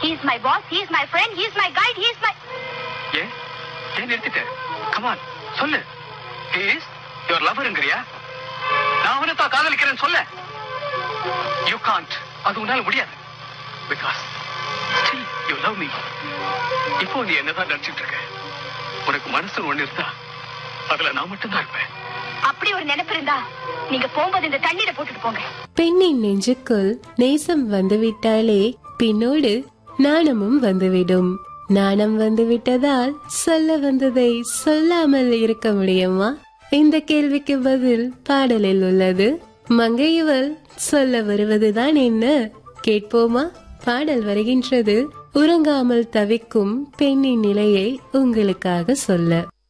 He is my boss, he is my friend, he is my guide, he is my... ஏன் ஏன் நிறுத்திட்ட come on சொல்லு is your லவருங்கிறியா நான் அவனை தான் காதலிக்கிறேன்னு சொல்ல யூ காண்ட் அது உன்னால முடியாது because still you love me இப்போ நீ என்னதான் நினைச்சிட்டு இருக்க உனக்கு மனசு ஒண்ணு இருந்தா அதுல நான் மட்டும்தான் இருப்பேன் அப்படி ஒரு நினைப்பு இருந்தா நீங்க போகும்போது இந்த தண்ணீரை போட்டுட்டு போங்க பெண்ணின் நெஞ்சுக்குள் நேசம் வந்துவிட்டாலே பின்னோடு நாணமும் வந்துவிடும் நாணம் வந்துவிட்டதால் சொல்ல வந்ததை சொல்லாமல் இருக்க முடியுமா இந்த கேள்விக்கு பதில் பாடலில் உள்ளது மங்கையவள் சொல்ல வருவதுதான் என்ன கேட்போமா பாடல் வருகின்றது உறங்காமல் தவிக்கும் பெண்ணின் நிலையை உங்களுக்காக சொல்ல